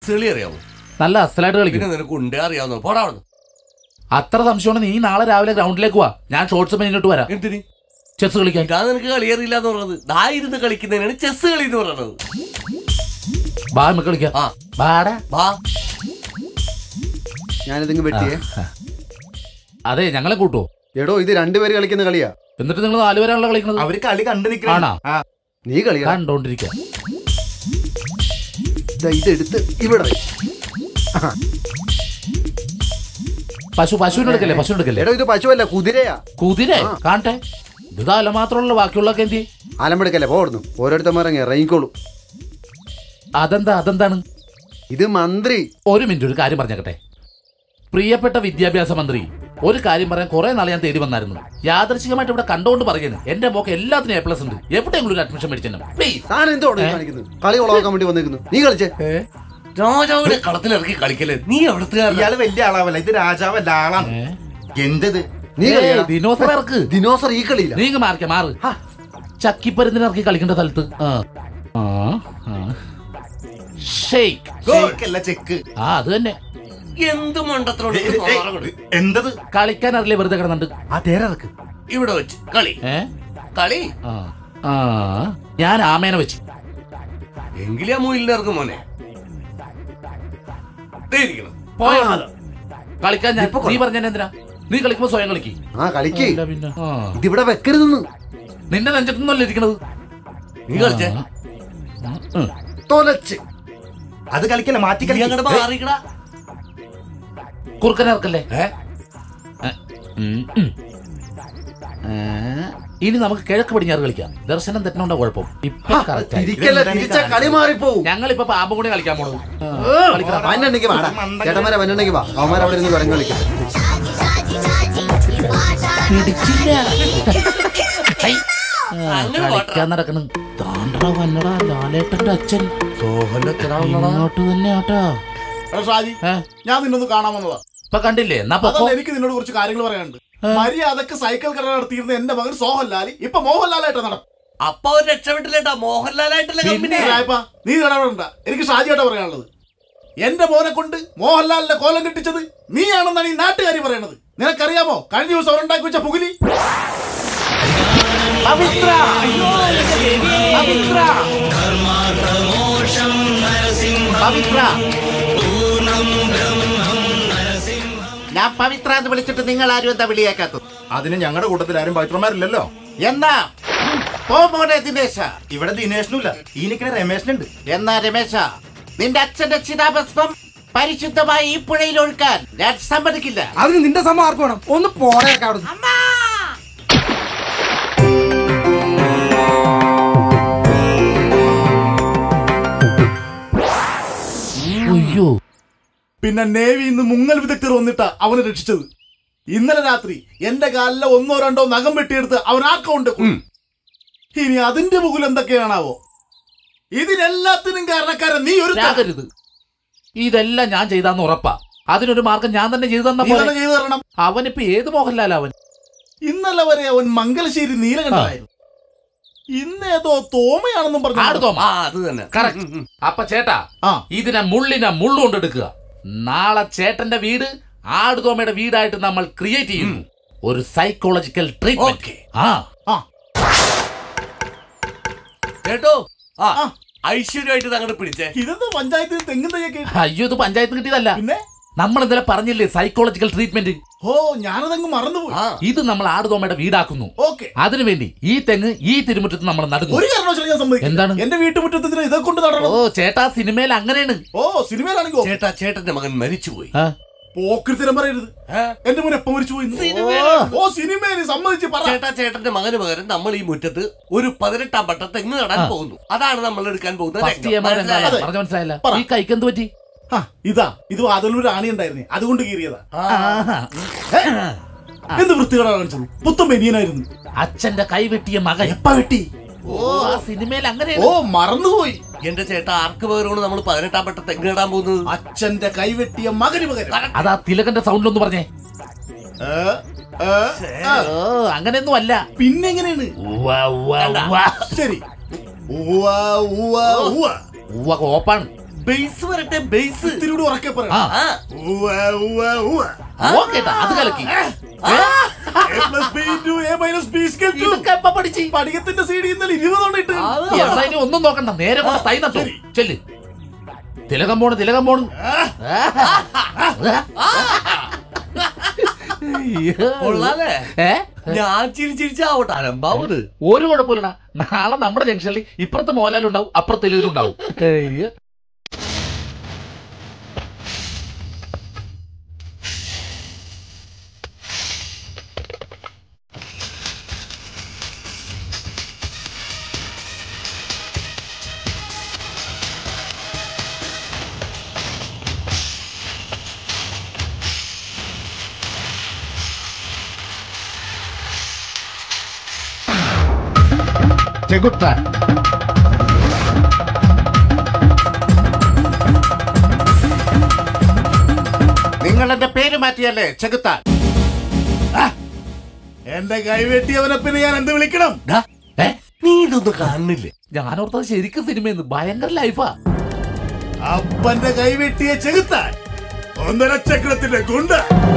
Chess കളി അറിയാമോ നല്ല അസലായിട്ട് കളിക്കും പിന്നെ നിനക്ക് ഉണ്ടേ അറിയാവുന്നോ പോടാ അവിടുന്ന്. അത്ര സംശയമാണ് നീ നാളെ രാവിലെ ഗ്രൗണ്ടിലേക്ക് വാ ഞാൻ ഷോർട്സ് ഇങ്ങോട്ട് വരാം എന്തിന് ചെസ് കളിക്കാൻ ഇതാ നിനക്ക് കളി അറിയില്ല എന്ന് പറയുന്നത് ദാ ഇരുന്ന് കളിക്കുന്നതിനാണ് ചെസ് കളി എന്ന് പറയുന്നത് ബാ നമുക്ക് കളിക്കാം ആ ബാടാ വാ ഞാനിതിങ്ങ് വെട്ടിയേ അതെ ഞങ്ങളെ കൂട്ടോ എടോ ഇത് രണ്ടുപേര് കളിക്കുന്ന കളിയാ എന്നിട്ട് നിങ്ങൾ നാലുപേരാണല്ലോ കളിക്കുന്നത് അവര് കളി കണ്ടു ആണോ? നിൽക്കണം നീ കളിയാ കണ്ടോണ്ടിരിക്കാം ദാ ഇതെടുത്ത് ഇവിടെ വെ. പശു പശുവിനെ എടുക്കല്ലേ പശു എടുക്കല്ലേ എടോ ഇത് പശുവല്ല കുതിരയാ കുതിരെ കാണട്ടെ ഇത് തല മാത്രമല്ല ബാക്കിയുള്ളൊക്കെ എന്തി ആലമ്പെടുക്കല്ലേ പോടുന്നു ഓരോരുത്തന്മാർ അങ്ങ് ഇറങ്ങിക്കോളൂ അതെന്താ അതെന്താണ് ഇത് മന്ത്രി ഒരു മിനിറ്റ് ഒരു കാര്യം പറഞ്ഞേക്കട്ടെ പ്രിയപ്പെട്ട വിദ്യാഭ്യാസ മന്ത്രി ഒരു കാര്യം പറയാൻ കുറെ നാളെ ഞാൻ തേടി വന്നായിരുന്നു യാദർശികമായിട്ട് ഇവിടെ കണ്ടുകൊണ്ട് പറയുന്നത് എന്റെ മോക്ക് എല്ലാത്തിനും എ പ്ലസ് ഉണ്ട് എവിടെയെങ്കിലും ഒരു അഡ്മിഷൻ മേടിച്ചു പ്ലീസ് താൻ എന്തോടെ കാണിക്കുന്നത് കളി കൊളവാക്കാൻ വേണ്ടി വന്നിരിക്കുന്നു നീ കളിച്ചേ രാജാവിനെ കളത്തിലിറക്കി കളിക്കല്ലേ നീ എവിടത്തുകാരനാ ഇയാള് വലിയ ആളാവല്ല ഇത് രാജാവല്ല ആളാണ് എന്തത് നീ കളിയാ ദിനോസർ ഇറക്ക് ദിനോസർ ഈ കളിയില്ല നീ ഇങ്ങ് മാറിക്ക മാറ് ചക്കിപ്പരുന്നിന് ഇറക്കി കളിക്കേണ്ട സ്ഥലത്ത് ആ. ആ, ആ. ഷെയ്ക്ക് ഷെയ്ക്കല്ല ചെക്ക് ആ അത് തന്നെ എന്ത് മണ്ടത്തിലോട് എന്തത് കളിക്കാൻ അറിയില്ല വെറുതെ കിടന്നുണ്ട് ആ തേരക്ക് ഇവിടെ വെച്ച് കളി ഏ കളി ആ ആ ഞാൻ ആമേനെ വെച്ച് എങ്കിലേ മൂയിലിന് ഇറക്കും മോനെ ദേ ഇരിക്കണം. പോയോ കളിക്കാൻ ഞാൻ നീ പറഞ്ഞ എന്തിനാ നീ കളിക്കുമ്പോ സ്വയം കളിക്ക് ആ കളിക്ക് അല്ല പിന്നെ ആ. ഇതിവിടെ വെക്കരുതെന്ന് നിന്റെ നെഞ്ചത്തൊന്നല്ല ഇരിക്കണത് നീ കളിച്ചേ ഉം. തൊലച്ച് അത് കളിക്കല്ല മാറ്റി നീ അങ്ങോട്ട് കളിക്കല മാറിക്കടാ കുറുക്കനെ ഇറക്കല്ലേ ഏ ഉം, ഉം. ഏ, ഇനി നമുക്ക് കിഴക്ക് പടിഞ്ഞാറ് കളിക്കാം ദർശനം തെറ്റണോണ്ട കുഴപ്പം ഇപ്പൊ correct ആയി. തിരിക്കല്ല തിരിച്ച കളി മാറിപ്പോവും ഞങ്ങളിപ്പോ പാമ്പും കൂടി കളിക്കാൻ പോണത് കളിക്കണം. വന്നുണ്ടെങ്കിൽ വാടാ ചേട്ടന്മാരെ വന്നുണ്ടെങ്കിൽ വാ അവന്മാർ അവിടെ ഇരുന്ന് കുരങ്ങ് കളിക്കും പിടിച്ചില്ല ഹൈ. ആ, അങ്ങനെ കളിക്കാൻ നടക്കണം താണ്ടടാ വന്നടാ ലാലേട്ടന്റെ അച്ഛൻ സോഹന്റെ ഇങ്ങോട്ട് തന്നെ ആട്ടാ എടാ ഷാജി ഏ, ഞാൻ നിന്നൊന്ന് കാണാൻ വന്നതാ ഇപ്പൊ കണ്ടില്ലേ എന്നാ പൊക്കോ അതല്ല എനിക്ക് നിന്നോട് കുറച്ച് കാര്യങ്ങൾ പറയാനുണ്ട് മര്യാദക്ക് സൈക്കിൾ കട നടത്തിയിരുന്ന എന്റെ മകൻ സോഹൻലാൽ ഇപ്പൊ മോഹൻലാലായിട്ട് നടക്കും അപ്പൊ ഒരു രക്ഷപ്പെട്ടില്ലേട്ടാ മോഹൻലാലായിട്ടുള്ള കമ്പനി രായപ്പ നീ ഇടപെടണ്ട എനിക്ക് ഷാജിയായിട്ടാ പറയാനുള്ളത് എന്റെ മോനെ കൊണ്ട് മോഹൻലാലിന്റെ കോലം കെട്ടിച്ചത് നീയാണെന്നാണ് ഈ നാട്ടുകാരി പറയണത് നിനക്കറിയാമോ കഴിഞ്ഞ ദിവസം അവരുണ്ടാക്കി വെച്ച പുകിലി പവിത്ര പവിത്ര പവിത്ര ഞാൻ പവിത്ര എന്ന് വിളിച്ചിട്ട് നിങ്ങൾ ആരും എന്താ വിളിയേക്കാത്തത് അതിന് ഞങ്ങളുടെ കൂട്ടത്തിൽ ആരും പവിത്രന്മാരില്ലല്ലോ എന്നാ പോ മോനെ ദിനേശ ഇവിടെ ദിനേശനുമില്ല ഈ നിൽക്കുന്ന രമേശനുണ്ട് എന്നാ രമേശ നിന്റെ അച്ഛന്റെ ചിതാഭസ്മം പരിശുദ്ധമായി ഈ പുഴയിൽ ഒഴുക്കാൻ ഞാൻ സമ്മതിക്കില്ല അതിന് നിന്റെ സമ്മ ആർക്ക് വേണം ഒന്ന് പോടേക്ക അവിടെ അയ്യോ പിന്നെ നേവി ഇന്ന് മുങ്ങൽ വിദഗ്ധർ വന്നിട്ടാ അവനെ രക്ഷിച്ചത് ഇന്നലെ രാത്രി എന്റെ കാലിലെ ഒന്നോ രണ്ടോ നഖം വെട്ടിയെടുത്ത് അവൻ ആക്കൗണ്ട് ഇനി അതിന്റെ മുകളിൽ എന്തൊക്കെയാണാവോ ഇതിനെല്ലാത്തിനും കാരണക്കാരൻ നീ ഒരു രാഗരുത് ഇതെല്ലാം ഞാൻ ചെയ്താന്ന് ഉറപ്പാ അതിനൊരു മാർഗം ഞാൻ തന്നെ ചെയ്തു തന്ന നീ തന്നെ പോലെ ചെയ്തു തരണം അവനിപ്പോ ഏത് മോഹൻലാൽ അവൻ ഇന്നലെ വരെ അവൻ മംഗലശ്ശേരി നീലകണ്ഠനായിരുന്നു ഇന്നേതോ തോമയാണെന്നും ആട് പറഞ്ഞു തോമ ആ അത് തന്നെ കറക്റ്റ് അപ്പൊ ചേട്ടാ ആ ഇതിനെ മുള്ളിനെ മുള്ളുകൊണ്ട് എടുക്കുക നാളെ ചേട്ടന്റെ വീട് ആടുതോമയുടെ വീടായിട്ട് നമ്മൾ ക്രിയേറ്റ് ചെയ്യുന്നു ഒരു സൈക്കോളജിക്കൽ ട്രീറ്റ്മെന്റ് ഓക്കെ ആ ആ കേട്ടോ ആ ആ. ഐശ്വര്യമായിട്ട് അങ്ങോട്ട് പിടിച്ചേ ഇതെന്താ പഞ്ചായത്തിൽ തെങ്ങും തയ്യൊക്കെ അയ്യോ ഇത് പഞ്ചായത്ത് കിട്ടിയതല്ല പിന്നെ നമ്മൾ ഇന്നലെ പറഞ്ഞില്ലേ സൈക്കോളജിക്കൽ ട്രീറ്റ്മെന്റ് ഓ ഞാനതങ്ങ് മറന്നുപോയി ആ ഇത് നമ്മൾ ആടുതോമയുടെ വീടാക്കുന്നു ഓക്കെ അതിനുവേണ്ടി ഈ തെങ്ങ് ഈ തിരുമുറ്റത്ത് നമ്മൾ നടുന്നു ഒരു കാരണവശാലും ഞാൻ സമ്മതിക്കില്ല എന്താണ്? എന്റെ വീട്ടുമുറ്റത്തിന് ഇതൊക്കെ കൊണ്ട് ഓ നടണം ചേട്ടാ സിനിമയിൽ അങ്ങനെയാണ് ഓ സിനിമയിലാണെങ്കിൽ ഓക്കേ. ചേട്ടാ ചേട്ടന്റെ മകൻ മരിച്ചുപോയി ആ, പോക്കൃത്തിനും പറയരുത് ഏ? എന്റെ മുൻ എപ്പം മരിച്ചു പോയി ഓ സിനിമയിൽ സമ്മതിച്ച് പറ ചേട്ടാ ചേട്ടന്റെ മകന് പകരം നമ്മൾ ഈ മുറ്റത്ത് ഒരു പതിനെട്ടാം പട്ട തെങ്ങ് നടാൻ പോകുന്നു അതാണ് നമ്മൾ എടുക്കാൻ പോകുന്ന ഫസ്റ്റ് രംഗം. ചെയ്യാൻ മനസ്സിലായോ? അതെ. പറഞ്ഞ മനസ്സിലായില്ല പറ. ഈ കൈക്കെന്ത് പറ്റി ആ, ഇതാ ഇത് വാതിലൊരു ആണി ഉണ്ടായിരുന്നേ അതുകൊണ്ട് കീറിയതാ ആഹാ. എന്ത് വൃത്തികേടാ കാണിച്ചത് പുത്തൻ ബനിയനായിരുന്നു അച്ഛന്റെ കൈ വെട്ടിയ മകൻ എപ്പ വെട്ടി ഓ ആ സിനിമയിൽ ഓ അങ്ങനെയാണ് മറന്നുപോയി എന്റെ ചേട്ടാ ആർക്ക് പകരമാണ് നമ്മൾ പതിനെട്ടാം പട്ട തെങ്ങ് നടാൻ പോകുന്നത് അച്ഛന്റെ കൈവെട്ടിയ മകന് പകരം അതാ തിലകന്റെ സൗണ്ടിലൊന്ന് പറഞ്ഞേ ഏ, ഏ, ആ, ഓ അങ്ങനെയൊന്നും അല്ല പിന്നെങ്ങനെയാണ് ഉവ്വ, ഉവ്വ, ഉവ്വ. ശരി ഉവ്വ, ഉവ്വ, ഉവ്വ. ഉവ്വ കോപ്പാണ് ബേസ് വരട്ടെ ബേസ് ഇത്തിരി കൂടി ഉറക്കെ ആ പറയാം ആ ഉവ്വ, ഉവ്വ, ഉവ്വ. ഓക്കേട്ടാ അത് കലക്കി A plus B into A minus B is equal to. ഇതൊക്കെ എപ്പ പഠിച്ച് പഠിക്കത്തിന്റെ സി ഡി ഇന്നലെ ഇരുപതോണ്ട് ഇട്ട് എന്നാ ഇനി ഒന്നും നോക്കണ്ട നേരെ കൊണ്ട് തൈ നട്ടു ചെല്ല് തിലകം പോണ് തിലകം പോണ് കൊള്ളാലേ ഏ ഞാൻ ചിരിച്ചിരിച്ചാവട്ടെ അലമ്പാവത് ഒരു കുഴപ്പമില്ലടാ നാളെ നമ്മുടെ ജംഗ്ഷനിൽ ഇപ്പുറത്തെ മോഹൻലാലുണ്ടാവും അപ്പുറത്തെ എലിയിലുണ്ടാവും ഏയ്യ്. ചെകുത്താൻ നിങ്ങൾ എന്റെ പേര് മാറ്റിയല്ലേ ചെകുത്താൻ എന്റെ കൈവെട്ടിയവനെ പിന്നെ ഞാൻ എന്ത് വിളിക്കണം ഡാ, ഏ നീ ഇതൊന്നും കാണുന്നില്ലേ ഞാനോർത്തത് ശരിക്കും സിനിമയെന്ന് ഭയങ്കര ലൈഫാ അപ്പന്റെ കൈവെട്ടിയ ചെകുത്താൻ ഒന്നര ചക്രത്തിന്റെ ഗുണ്ട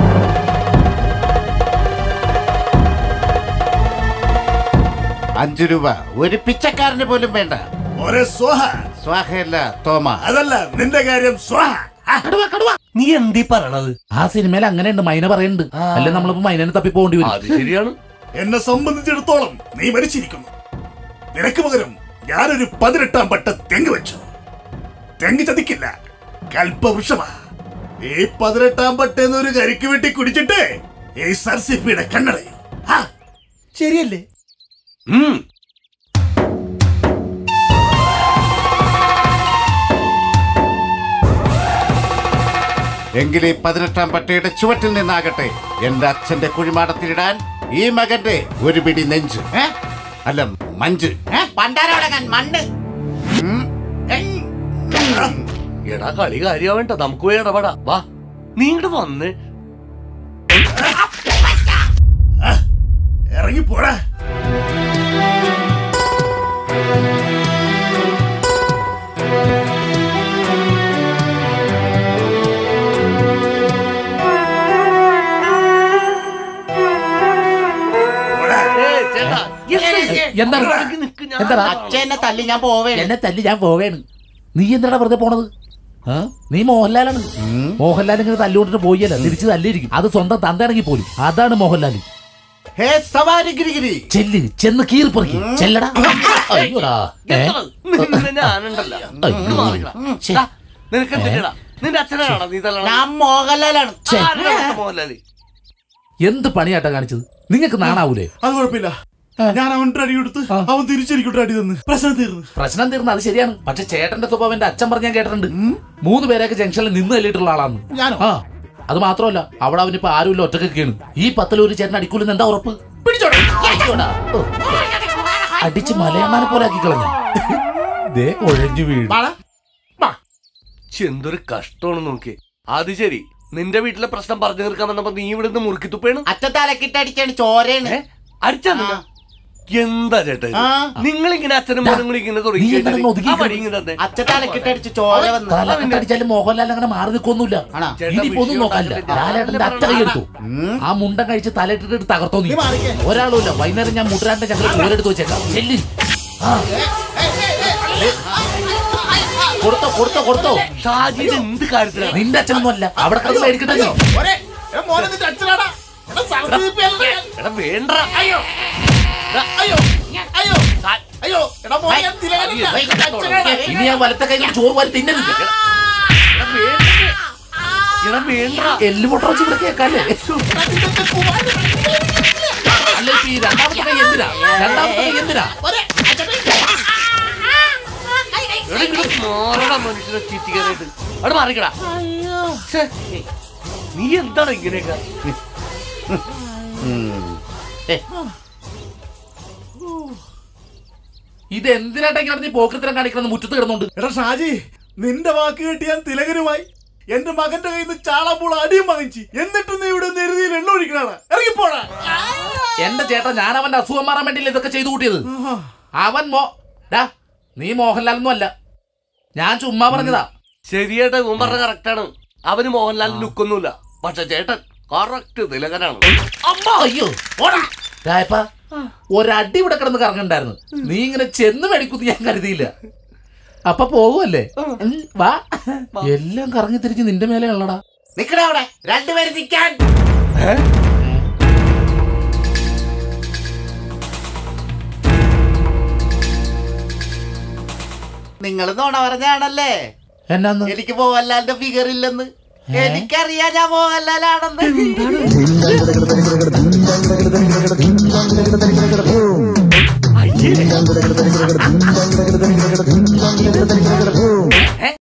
അഞ്ചു രൂപ ഒരു പിച്ചക്കാരന് പോലും വേണ്ട ഒരേ സ്വഹ സ്വാഹയല്ല തോമ അതല്ല നിന്റെ കാര്യം സ്വഹ കടുവ കടുവ നീ എന്തീ പറയണത് ആ സിനിമയിൽ അങ്ങനെയുണ്ട് മൈന പറയുന്നുണ്ട് അല്ലെ നമ്മളിപ്പോ മൈനനെ തപ്പി പോകേണ്ടി വരും അത് ശരിയാണ് എന്നെ സംബന്ധിച്ചിടത്തോളം നീ മരിച്ചിരിക്കുന്നു നിനക്ക് പകരം ഞാനൊരു പതിനെട്ടാം പട്ട തെങ്ങ് വെച്ചു തെങ്ങ് ചതിക്കില്ല കൽപ്പവൃക്ഷമാ ഈ പതിനെട്ടാം പട്ടെന്ന് ഒരു കരിക്ക് വെട്ടി കുടിച്ചിട്ട് ഈ സർസിപ്പിയുടെ കണ്ണടയും ഹാ, ശരിയല്ലേ ഉം. എങ്കിൽ ഈ പതിനെട്ടാം പട്ടയുടെ ചുവട്ടിൽ നിന്നാകട്ടെ എന്റെ അച്ഛന്റെ കുഴിമാടത്തിലിടാൻ ഈ മകന്റെ ഒരു പിടി നെഞ്ച് ഏ? അല്ല മഞ്ച് ഏ? പണ്ടാരോടങ്ങാൻ മണ്ണ് എടാ കളി കാര്യമാവേണ്ട നമുക്ക് പോയി ഇടപെടാ വാ നീ ഇങ്ങോട്ട് വന്ന് ഇറങ്ങി പോടാ പോടാ. ഏയ് ചേട്ടാ, എന്താ ഇത്? എന്താണ്? അവിടെ നിക്ക്, ഞാൻ എന്താടാ? അച്ഛനെ തല്ലി ഞാൻ പോവേ എന്നെ തല്ലി ഞാൻ പോവേണ് നീ എന്താടാ വെറുതെ പോണത് ആ? നീ മോഹൻലാലാണ് മോഹൻലാൽ ഇങ്ങനെ തല്ലുകൊണ്ടിട്ട് പോയല്ല തിരിച്ച് തല്ലിയിരിക്കും അത് സ്വന്തം തന്തയാണെങ്കിൽ പോലും അതാണ് മോഹൻലാൽ ഹേ സവാരി ഗിരിഗിരി ചെല്ല് ചെന്ന് കീറിപ്പറിക്ക് ചെല്ലടാ അയ്യോടാ ഏ? നിന്നെ ഞാനുണ്ടല്ലോ അയ്യോ. ഇങ്ങട് മാറിക്കടാ. ശ്ശെ. ദാ, നിനക്ക് എന്തിനാ നിന്റെ അച്ഛനാണോ നീ തല്ലണത്? ഞാൻ മോഹൻലാലാണ് ഛെ. ആരുടെ അടുത്ത മോഹൻലാല് എന്ത് പണിയാട്ടാ കാണിച്ചത് നിങ്ങൾക്ക് നാണാവൂലേ അത് കുഴപ്പമില്ല ഞാൻ അവന്റെ അടി കൊടുത്ത് അവൻ തിരിച്ചെനിക്കൊട്ട് അടി തന്ന് പ്രശ്നം തീർന്നു പ്രശ്നം തീർന്ന അത് ശരിയാണ് പക്ഷെ ചേട്ടന്റെ സ്വഭാവം എന്റെ അച്ഛൻ പറഞ്ഞാൻ കേട്ടിട്ടുണ്ട് മൂന്ന് പേരൊക്കെ ജംഗ്ഷനിൽ നിന്ന് തല്ലിയിട്ടുള്ള ആളാണ് ഞാനോ? ആ അത് മാത്രമല്ല അവിടെ അവനിപ്പോ ആരുമില്ല ഒറ്റക്കൊക്കെയാണ് ഈ പത്തിലൊരു ചേട്ടൻ അടിക്കൂലെന്ന് എന്താ ഉറപ്പ് പിടിച്ചോടാ. അയ്യോടാ. ഓ. അടിച്ച് മലയണ്ണാനെ പോലെ ആക്കി കളഞ്ഞ ദേ ഒഴഞ്ഞു വീഴും ഛെ, എന്തൊരു കഷ്ടമാണ് നോക്കി അത് ശരി നിന്റെ വീട്ടിലെ പ്രശ്നം പറഞ്ഞു തീർക്കാൻ വന്നപ്പോ നീ ഇവിടുന്ന് മുറുക്കി തുപ്പേണ് അച്ഛത്താലക്കിട്ടടിച്ചാണ് ചോരയാണ് അടിച്ചാ നിന്നെ? എന്താ ചേട്ടാ ഇത്? നിങ്ങളിങ്ങനെ അച്ഛനും മോനും കൂടി ഇങ്ങനെ തുടങ്ങി നീ എന്താ കഴിഞ്ഞാല് ഒതുങ്ങി ആ വഴി ഇങ്ങനെ തന്നെ. അച്ഛത്താലക്കിട്ടടിച്ച് ചോര വന്ന് തലക്കെട്ട് അടിച്ചാലും മോഹൻലാൽ അങ്ങനെ മാറി നിൽക്കൊന്നുമില്ല ആണോ? ഇനിയിപ്പോ ഒന്നും നോക്കാനില്ല ലാലേട്ടന്റെ അറ്റ കൈയെടുത്തു ആ മുണ്ടൻ കഴിച്ച് തലയിട്ടിട്ട് തകർത്തോ നീ ഒരാളുമില്ല വൈകുന്നേരം ഞാൻ മുട്ടരാന്റെ ഞങ്ങൾ ചോരെടുത്ത് വെച്ചേക്കാം ചെല്ലി ആ. കൊടുത്തോ കൊടുത്തോ കൊടുത്തോ ഷാജി ഇത് എന്ത് കാര്യത്തിലാണ് നിന്റെ അച്ഛനൊന്നും അല്ല അവിടെ കിടന്ന് മേടിക്കട്ടെ നീ. ഒരേ, എടാ മോനെ നിന്റെ അച്ഛനാടാ എടാ സർവ്വീസ് അല്ലേ? എടാ വേണ്ട അയ്യോ അയ്യോ അയ്യോ അയ്യോ എടാ മോനെ ഞാൻ തിലകനല്ല. അച്ഛനാടാ. ഇനി ഞാൻ വലത്തെ കൈ കൊണ്ട് ചോറ് വാരി തിന്നരുത് എടാ വേണ്ട എടാ വേണ്ട എല്ല് പൊട്ടറച്ച് ഇവിടെ കേക്കാല്ലേ അല്ല ഇപ്പൊ ഈ രണ്ടാമത്തെ കൈ എന്തിനാ രണ്ടാമത്തെ കൈ എന്തിനാ എടാ ഇങ്ങോട്ട് മാറടാ മനുഷ്യനെ ചീറ്റിക്കാനായിട്ട് അവിടെ മാറിക്കടാ ഛെ, നീ എന്താണ് ഇങ്ങനെയൊക്കെ ഇത് എന്തിനാട്ടാ ഇങ്ങനെ നീ പോക്കൃത്തരം കാണിക്കണം മുറ്റത്ത് കിടന്നുണ്ട് എടാ ഷാജി നിന്റെ വാക്ക് കേട്ട് ഞാൻ തിലകനുമായി എന്റെ മകന്റെ കയ്യിൽ നിന്ന് ചാളമ്പോൾ അടിയും വാങ്ങിച്ചു എന്നിട്ട് നീ ഇവിടെ നെരുതിയിൽ എണ്ണ ഒഴിക്കണാണ് ഇറങ്ങിപ്പോടാ എന്റെ ചേട്ടാ ഞാൻ അവന്റെ അസുഖം മാറാൻ വേണ്ടിയില്ല ഇതൊക്കെ ചെയ്തു കൂട്ടിയത് അവൻ മോ ഡാ നീ മോഹൻലാലൊന്നും അല്ല ഞാൻ ചുമ്മാ പറഞ്ഞതാ ശരിയേട്ടാ ഇവൻ പറഞ്ഞ കറക്റ്റാണ് അവന് മോഹൻലാൽ ലുക്കൊന്നുമില്ല പക്ഷെ ചേട്ടൻ കറക്റ്റ് തിലകനാണ് അമ്മ അയ്യോ ഓടാ രായപ്പ ഒരടി ഇവിടെ കിടന്ന് കറങ്ങണ്ടായിരുന്നു നീ ഇങ്ങനെ ചെന്ന് മേടിക്കുന്ന് ഞാൻ കരുതിയില്ല അപ്പൊ പോകുമല്ലേ ഉം, വാ എല്ലാം കറങ്ങി തിരിച്ച് നിന്റെ മേലെ ഉള്ളടാ നിക്കണ അവിടെ രണ്ടുപേരും നിക്കാൻ നിങ്ങൾ നോണ പറഞ്ഞാണല്ലേ എന്നാന്ന് എനിക്ക് മോഹൻലാലിന്റെ ഫിഗർ ഇല്ലെന്ന് എനിക്കറിയാം ഞാൻ മോഹൻലാലാണെന്ന് അയ്യേ